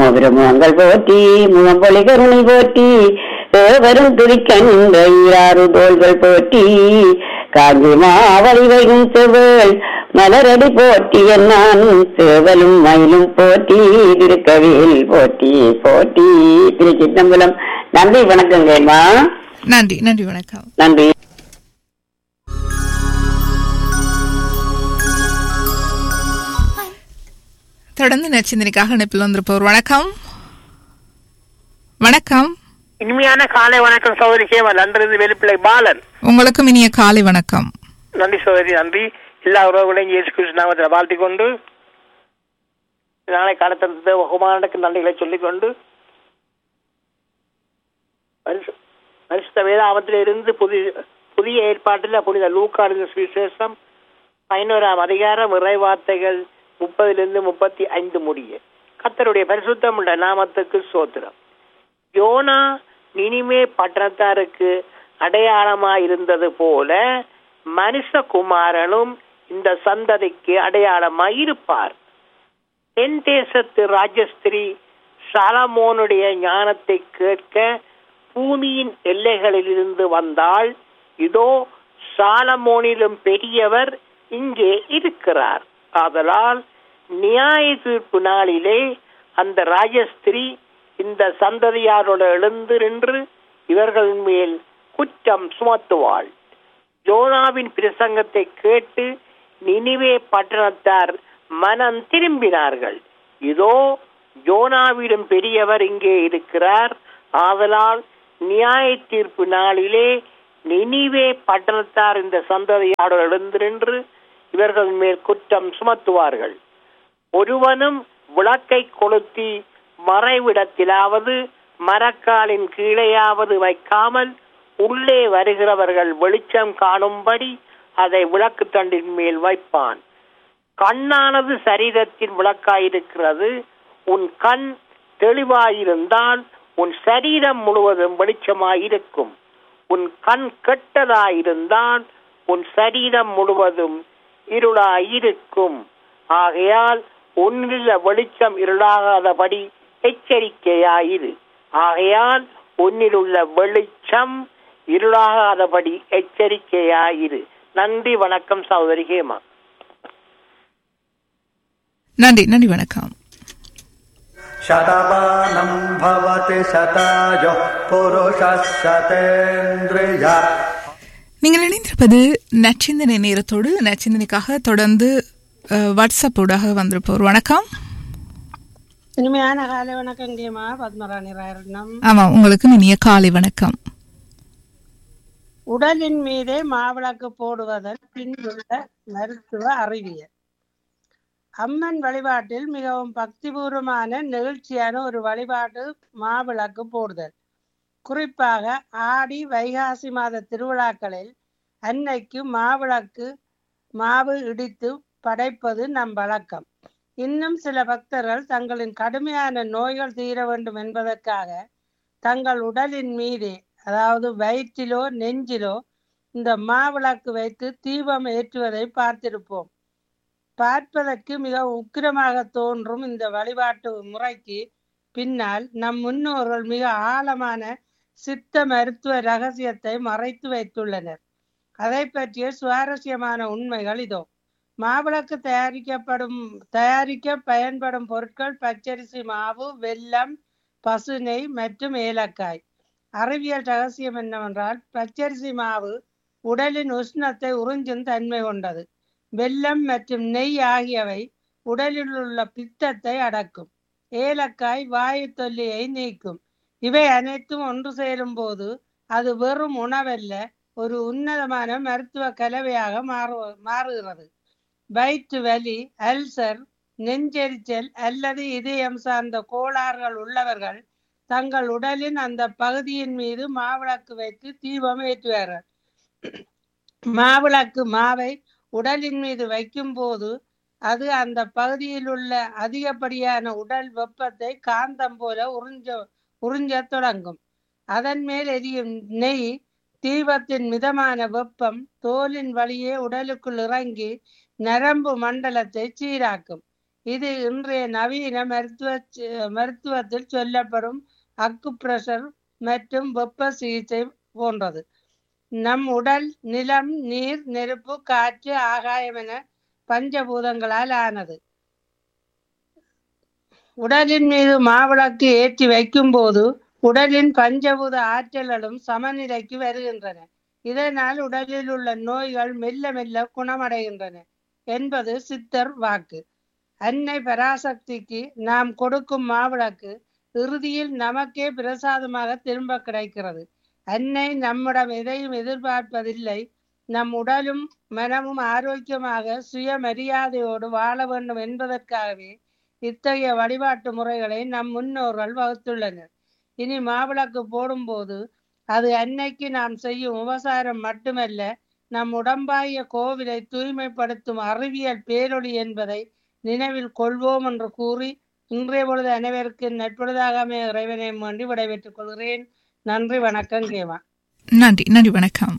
மோபிரமங்கள் போற்றி முகம்பொழி கருணை போற்றி ஏவரும் துதிக்கண்ட ஈராறு தோள்கள் போற்றி காஞ்சி மாவழி வைகும் செவல் மலரடி போற்றி என்னானும் சேவலும் மயிலும் போற்றி திருக்கவியில் போற்றி போற்றி திருச்சிற்றம்பலம் நன்றி வணக்கங்கம்மா நன்றி நன்றி வணக்கம் நன்றி தொடர்ந்து நச்சிந்தனைக்காக இணைப்பில் வந்திருப்பவர் வணக்கம் வணக்கம் இனிமையான காலை வணக்கம் சகோதரி சேவா நன்றது வெளிப்பிள்ளை பாலன் உங்களுக்கும் இனிய காலை வணக்கம் நன்றி சகோதரி நன்றி எல்லா உறவுகளையும் இயேசு கிறிஸ்து நாமத்தில் வாழ்த்திக் கொண்டு நாளை காலத்திற்கு பகுமானுக்கு நன்றிகளை சொல்லிக் கொண்டு பரிசு- பரிசுத்த வேதாமத்தில் இருந்து புதிய புதிய ஏற்பாட்டில் புனித லூக்காடு சுவிசேஷம் பதினோராம் அதிகாரம் இறை வார்த்தைகள் முப்பதிலிருந்து முப்பத்தி ஐந்து முடிய கத்தருடைய பரிசுத்தம் உள்ள நாமத்துக்கு சோத்திரம் யோனா நினிமே பட்டணத்தாருக்கு அடையாளமாய் இருந்தது போல மனுஷகுமாரனும் இந்த சந்ததிக்கு அடையாளமாய் இருப்பார் தென் தேசத்து ராஜஸ்திரி சாலமோனுடைய ஞானத்தை கேட்க பூமியின் எல்லைகளிலிருந்து வந்தால் இதோ சாலமோனிலும் பெரியவர் இங்கே இருக்கிறார் ஆதலால் நியாய தீர்ப்பு நாளிலே அந்த ராஜஸ்திரி இந்த சந்ததியாரோடு எழுந்து நின்று இவர்கள் மேல் குற்றம் சுமத்துவாள் ஜோனாவின் பிரசங்கத்தை கேட்டு நினிவே பட்டணத்தார் மனம் திரும்பினார்கள் இதோ ஜோனாவிடம் பெரியவர் இங்கே இருக்கிறார் ஆதலால் நியாய தீர்ப்பு நாளிலே நினிவே பட்டணத்தார் இந்த சந்ததியாரோடு எழுந்து நின்று இவர்கள் மேல் குற்றம் சுமத்துவார்கள் ஒருவனும் விளக்கை கொளுத்தி மறைவிடத்திலாவது மரக்காலின் கீழேயாவது வைக்காமல் உள்ளே வருகிறவர்கள் வெளிச்சம் காணும்படி அதை விளக்கு தண்டின் மேல் வைப்பான் கண்ணானது சரீரத்தின் விளக்காயிருக்கிறது உன் கண் தெளிவாயிருந்தால் உன் சரீரம் முழுவதும் வெளிச்சமாயிருக்கும் உன் கண் கெட்டதாயிருந்தால் உன் சரீரம் முழுவதும் இருளாயிருக்கும் ஆகையால் உன்னில வெளிச்சம் இருளாகாதபடி எச்சரிக்கையாயிரு ஆகையால் உன்னிலுள்ள வெளிச்சம் இருளாகாதபடி எச்சரிக்கையாயிரு நன்றி வணக்கம் சகோதரி ஹேமா நன்றி நன்றி வணக்கம் शतमानं भवति शतायुः पुरुषः शतेन्द्रिय நீங்கள் இணைந்திருப்பது நச்சிந்தனை நேரத்தோடு நச்சிந்தனைக்காக தொடர்ந்து அஹ், வாட்ஸ்அப் ஊடாக வந்திருப்பவர் வணக்கம் இனிமையான காலை வணக்கம் கேமா பத்மராணி ராயரணம் ஆமாம் உங்களுக்கும் இனிய காலை வணக்கம் உடலின் மீதே மாவிளக்கு போடுவதன் பின்புள்ள மருத்துவ அறிவியல் அம்மன் வழிபாட்டில் மிகவும் பக்திபூர்வமான நெகிழ்ச்சியான ஒரு வழிபாட்டு மாவிளக்கு போடுதல் குறிப்பாக ஆடி வைகாசி மாத திருவிழாக்களில் அன்னைக்கு மாவிளக்கு மாவு இடித்து படைப்பது நம் வழக்கம் இன்னும் சில பக்தர்கள் தங்களின் கடுமையான நோய்கள் தீர வேண்டும் என்பதற்காக தங்கள் உடலின் மீதே அதாவது வயிற்றிலோ நெஞ்சிலோ இந்த மாவிளக்கு வைத்து தீபம் ஏற்றுவதை பார்த்திருப்போம் பார்ப்பதற்கு மிக உக்கிரமாக தோன்றும் இந்த வழிபாட்டு முறைக்கு பின்னால் நம் முன்னோர்கள் மிக ஆழமான சித்த மருத்துவ ரகசியத்தை மறைத்து வைத்துள்ளனர் அதை பற்றிய சுவாரஸ்யமான உண்மைகள் இதோ மாவிளக்கு தயாரிக்கப்படும் தயாரிக்க பயன்படும் பொருட்கள் பச்சரிசி மாவு வெல்லம் பசுநெய் மற்றும் ஏலக்காய் அறிவியல் ரகசியம் என்னவென்றால் பச்சரிசி மாவு உடலின் உஷ்ணத்தை உறிஞ்சும் தன்மை கொண்டது வெல்லம் மற்றும் நெய் ஆகியவை உடலில் உள்ள பித்தத்தை அடக்கும் ஏலக்காய் வாயு தொல்லியை நீக்கும் இவை அனைத்தும் ஒன்று சேரும் போது அது வெறும் உணவல்ல ஒரு உன்னதமான மருத்துவ கலவையாக மாறு மாறுகிறது வயிற்று வலி அல்சர் நெஞ்செரிச்சல் அல்லது இதயம் சார்ந்த கோளாறுகள் உள்ளவர்கள் தங்கள் உடலின் அந்த பகுதியின் மீது மாவிளக்கு வைத்து தீபம் ஏற்றுவார்கள் மாவிளக்கு மாவை உடலின் மீது வைக்கும் போது அது அந்த பகுதியில் உள்ள அதிகப்படியான உடல் வெப்பத்தை காந்தம் போல உறிஞ்ச உறிஞ்சத் தொடங்கும் அதன் மேல் எரியும் நெய் தீபத்தின் மிதமான வெப்பம் தோலின் வழியே உடலுக்குள் இறங்கி நரம்பு மண்டலத்தை சீராக்கும் இது இன்றைய நவீன மருத்துவ மருத்துவத்தில் சொல்லப்படும் அக்குப்ரெஷர் மற்றும் வெப்ப சிகிச்சை போன்றது நம் உடல் நிலம் நீர் நெருப்பு காற்று ஆகாயம் என பஞ்சபூதங்களால் ஆனது உடலின் மீது மாவிளக்கு ஏற்றி வைக்கும் போது உடலின் பஞ்சபூத ஆற்றல்களும் சமநிலைக்கு வருகின்றன இதனால் உடலில் உள்ள நோய்கள் மெல்ல மெல்ல குணமடைகின்றன என்பது சித்தர் வாக்கு அன்னை பராசக்திக்கு நாம் கொடுக்கும் மாவிளக்கு இறுதியில் நமக்கே பிரசாதமாக திரும்ப கிடைக்கிறது அன்னை நம்மிடம் எதையும் எதிர்பார்ப்பதில்லை நம் உடலும் மனமும் ஆரோக்கியமாக சுயமரியாதையோடு வாழ வேண்டும் என்பதற்காகவே இத்தகைய வழிபாட்டு முறைகளை நம் முன்னோர்கள் வகுத்துள்ளனர் இனி மாவிளக்கு போடும்போது அது அன்னைக்கு நாம் செய்யும் உபசாரம் மட்டுமல்ல நம் உடம்பாகிய கோவிலை தூய்மைப்படுத்தும் அறிவியல் பேரொளி என்பதை நினைவில் கொள்வோம் என்று கூறி இன்றைய பொழுது அனைவருக்கு நட்பொழுதாக அமைய இறைவனை வேண்டி விடைபெற்றுக் கொள்கிறேன் நன்றி வணக்கம் கேவா நன்றி நன்றி வணக்கம்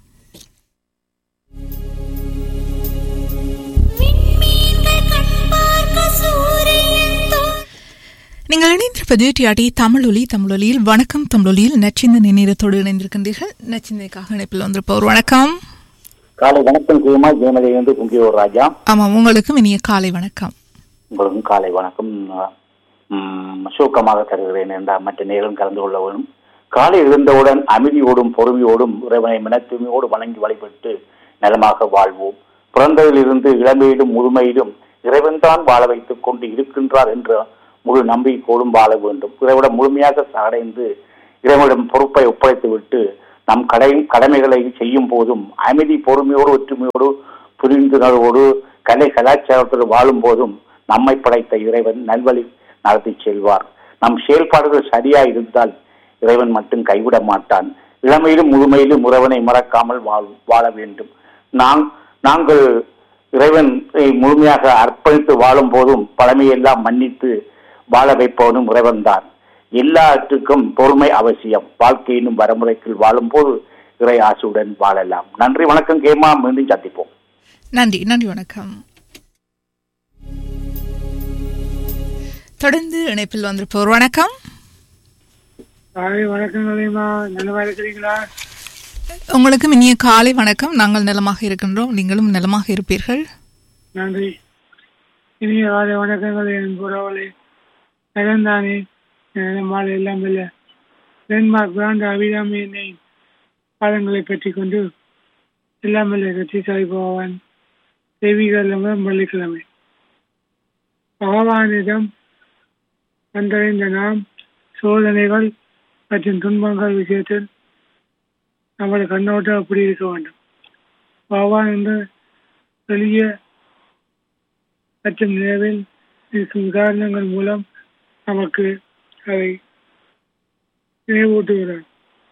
நீங்கள் இணைந்திருப்பது டிஆர்டி தமிழொலி தமிழொலியில் வணக்கம் தமிழொலியில் நச்சிந்த நினைரத்தோடு இணைந்திருக்கின்றீர்கள் நச்சிந்தைக்காக இணைப்பில் வந்திருப்பவர் வணக்கம் காலை வணக்கம் ஜெயமா ஜெயமலை வந்து குங்கியூர் ராஜா ஆமாம் உங்களுக்கும் இனிய காலை வணக்கம் உங்களுக்கும் காலை வணக்கம் உம், சுருக்கமாக தருகிறேன் என்ற மற்ற நேரம் கலந்து கொள்ள வேண்டும் காலை எழுந்தவுடன் அமைதியோடும் பொறுமையோடும் இறைவனை மனத்தூய்மையோடு வணங்கி வழிபட்டு நலமாக வாழ்வோம் பிறந்ததிலிருந்து இளமையிலும் முதுமையிலும் இறைவன்தான் வாழ வைத்துக் கொண்டு இருக்கின்றார் என்ற முழு நம்பிக்கையோடும் வாழ வேண்டும் இறைவிடம் முழுமையாக அடைந்து இறைவனிடம் பொறுப்பை ஒப்படைத்து விட்டு நம் கடை கடமைகளை செய்யும் போதும் அமைதி பொறுமையோடு ஒற்றுமையோடு புரிந்துணர்வோடு கலை கலாச்சாரத்தோடு வாழும் போதும் நம்மை படைத்த இறைவன் நல்வழி நடத்தி செல்வார் நம் செயல்பாடுகள் சரியா இருந்தால் இறைவன் மட்டும் கைவிட மாட்டான் இளமையிலும் முழுமையிலும் இறைவனை மறக்காமல் வாழ் வாழ வேண்டும் நாம் நாங்கள் இறைவனை முழுமையாக அர்ப்பணித்து வாழும் போதும் பழமையெல்லாம் மன்னித்து வாழ வைப்பவனும் இறைவன்தான் எல்லாற்றுக்கும் பொறுமை அவசியம் வாழ்க்கையினும் வரமுறைக்குள் வாழும்போது இறை ஆசையுடன் வாழலாம் நன்றி வணக்கம் கேமா மீண்டும் சந்திப்போம் நன்றி நன்றி வணக்கம் தொடர்ந்து இணைப்பில் வந்திருப்பவர் வணக்கம் காலை வணக்கம் கலைமா நலமா இருக்கிறீங்களா உங்களுக்கும் இனிய காலை வணக்கம் நாங்கள் நலமாக இருக்கின்றோம் நீங்களும் நலமாக இருப்பீர்கள் நன்றி இனிய காலை வணக்கங்கள் என் புறவலை நலந்தானே மாலை எல்லாம் இல்லை டென்மார்க் பிராண்ட் அபிராமி என்னை பாதங்களை பற்றி கொண்டு எல்லாம் இல்லை கட்சி சாய் பகவான் தெய்வீக வெள்ளிக்கிழமை பகவானிடம் வந்தடைந்த நாம் சோதனைகள் மற்றும் துன்பங்கள் விஷயத்தில் நமது கண்ணோட்டம் அப்படி இருக்க வேண்டும் பகவான் என்ற எளிய மற்றும் நிலவில் இருக்கும் உதாரணங்கள் மூலம் நமக்கு அதை நினைவூட்டுகிறார்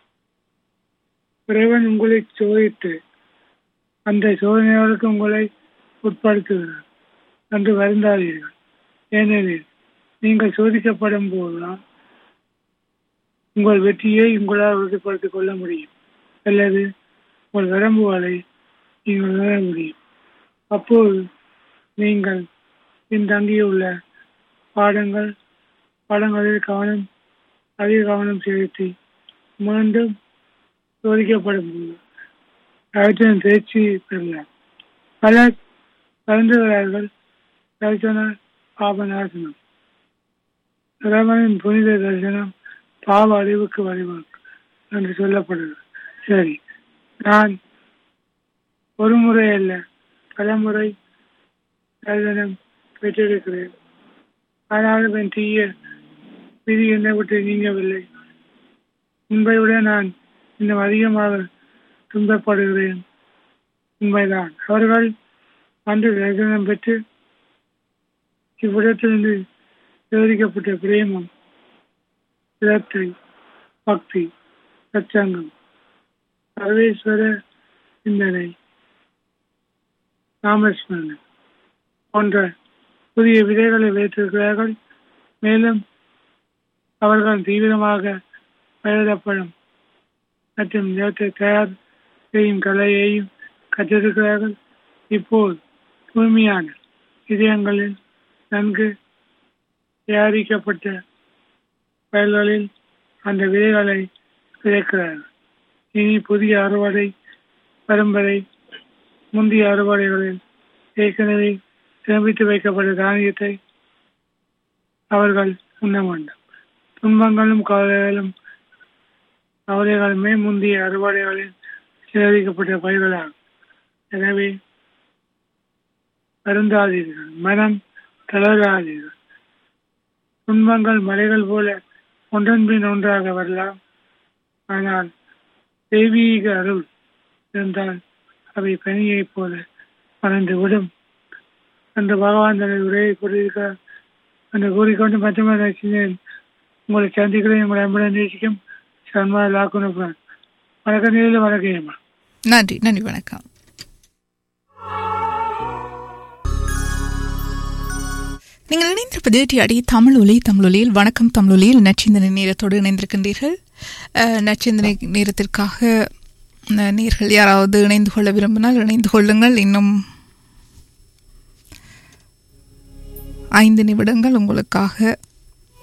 இறைவன் உங்களை சோதித்து அந்த சோதனைகளுக்கு உங்களை உட்படுத்துகிறார் என்று வருந்தாதீர்கள் ஏனெனில் நீங்கள் சோதிக்கப்படும் போதுதான் உங்கள் வெற்றியை உங்களால் உறுதிப்படுத்திக் கொள்ள முடியும் அல்லது உங்கள் வரம்புகளை நீங்கள் உணர முடியும் அப்போது நீங்கள் பின்தங்கியுள்ள பாடங்கள் பாடங்களில் கவனம் அதிக கவனம் செலுத்தி மீண்டும் சோதிக்கப்படும் போது அவற்றின் தேர்ச்சி பெறலாம் பலர் கலந்துகிறார்கள் தரிசன பாபநாசனம் இறைவனின் புனித தரிசனம் பாவ அறிவுக்கு வழிவகுக்கும் என்று சொல்லப்படுகிறது சரி நான் ஒரு முறை அல்ல பல முறை தரிசனம் பெற்றிருக்கிறேன் ஆனாலும் என் தீய விதி என்னை விட்டு நீங்கவில்லை முன்பை விட நான் இன்னும் அதிகமாக துன்பப்படுகிறேன் உண்மைதான் அவர்கள் அன்று தரிசனம் பெற்று இவ்விடத்திலிருந்து விவரிக்கப்பட்ட பிரேமம் சிரத்தை பக்தி சச்சங்கம் சர்வேஸ்வர சிந்தனை நாமஸ்மரணம் போன்ற புதிய விதைகளை வைத்திருக்கிறார்கள் மேலும் அவர்கள் தீவிரமாக பயிரிடப்படும் மற்றும் நிலத்தை தயார் செய்யும் கலையையும் கற்றிருக்கிறார்கள் இப்போது தூய்மையான இதயங்களில் நன்கு தயாரிக்கப்பட்ட வயல்களில் அந்த விதைகளை விதைக்கிறார்கள் இனி புதிய அறுவடை வரும் வரை முந்தைய அறுவடைகளில் ஏற்கனவே சேமித்து வைக்கப்பட்ட தானியத்தை அவர்கள் உண்ண வேண்டும் துன்பங்களும் கவலைகளும் கவலைகளுமே முந்தைய அறுவடைகளில் சேகரிக்கப்பட்ட பயிர்களாகும் எனவே வருந்தாதீர்கள் மனம் தளராதீர்கள் துன்பங்கள் மலைகள் போல ஒன்றன் பின் ஒன்றாக வரலாம் ஆனால் தெய்வீக அருள் இருந்தால் அவை பனியைப் போல மறைந்து விடும் அந்த பகவான் தனது உரையை கூறியிருக்கிறார் அந்த கூறிக்கொண்டு மற்றொரு ரசிகன் உங்களை சந்திக்கிறேன் உங்களை அன்புடன் நேசிக்கும் சர்மா லாக்குனப்பான் வணக்கம் நேரில் வணக்கம் நன்றி நன்றி வணக்கம் நீங்கள் இணைந்திருப்பது டிஆடி தமிழ் ஒலி தமிழொலியில் வணக்கம் தமிழொலியில் நச்சிந்தனை நேரத்தோடு இணைந்திருக்கின்றீர்கள் அஹ், நச்சிந்தனை நேரத்திற்காக அஹ், நேர்கள் யாராவது இணைந்து கொள்ள விரும்பினால் இணைந்து கொள்ளுங்கள் இன்னும் ஐந்து நிமிடங்கள் உங்களுக்காக